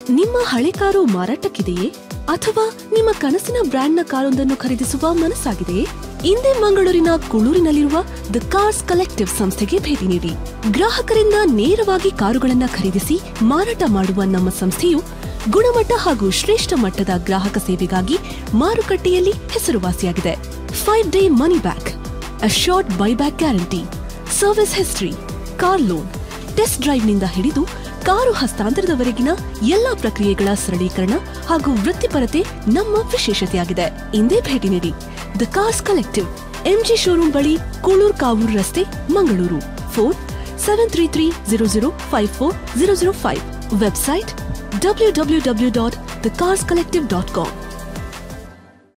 ನಿಮ್ಮ ಹಳೆ ಕಾರು ಮಾರಾಟಕ್ಕಿದೆಯೇ ಅಥವಾ ನಿಮ್ಮ ಕನಸಿನ ಬ್ರ್ಯಾಂಡ್ನ ಕಾರೊಂದನ್ನು ಖರೀದಿಸುವ ಮನಸ್ಸಾಗಿದೆಯೇ ಇಂದೇ ಮಂಗಳೂರಿನ ಕುಳೂರಿನಲ್ಲಿರುವ ದ ಕಾರ್ಸ್ ಕಲೆಕ್ಟಿವ್ ಸಂಸ್ಥೆಗೆ ಭೇಟಿ ನೀಡಿ ಗ್ರಾಹಕರಿಂದ ನೇರವಾಗಿ ಕಾರುಗಳನ್ನ ಖರೀದಿಸಿ ಮಾರಾಟ ಮಾಡುವ ನಮ್ಮ ಸಂಸ್ಥೆಯು ಗುಣಮಟ್ಟ ಹಾಗೂ ಶ್ರೇಷ್ಠ ಮಟ್ಟದ ಗ್ರಾಹಕ ಸೇವೆಗಾಗಿ ಮಾರುಕಟ್ಟೆಯಲ್ಲಿ ಹೆಸರುವಾಸಿಯಾಗಿದೆ ಫೈವ್ ಡೇ ಮನಿ ಬ್ಯಾಕ್ ಅ short buyback guarantee service history car loan test ಡ್ರೈವ್ನಿಂದ ಹಿಡಿದು ಕಾರು ಹಸ್ತಾಂತರದವರೆಗಿನ ಎಲ್ಲಾ ಪ್ರಕ್ರಿಯೆಗಳ ಸರಳೀಕರಣ ಹಾಗೂ ವೃತ್ತಿಪರತೆ ನಮ್ಮ ವಿಶೇಷತೆಯಾಗಿದೆ ಇಂದೇ ಭೇಟಿ ನೀಡಿ the cars collective MG showroom ಬಳಿ ಕೂಳೂರ್ ಕಾವೂರು ರಸ್ತೆ Mangaluru phone seven three three zero zero five four zero zero five website W W W dot the cars collective dot com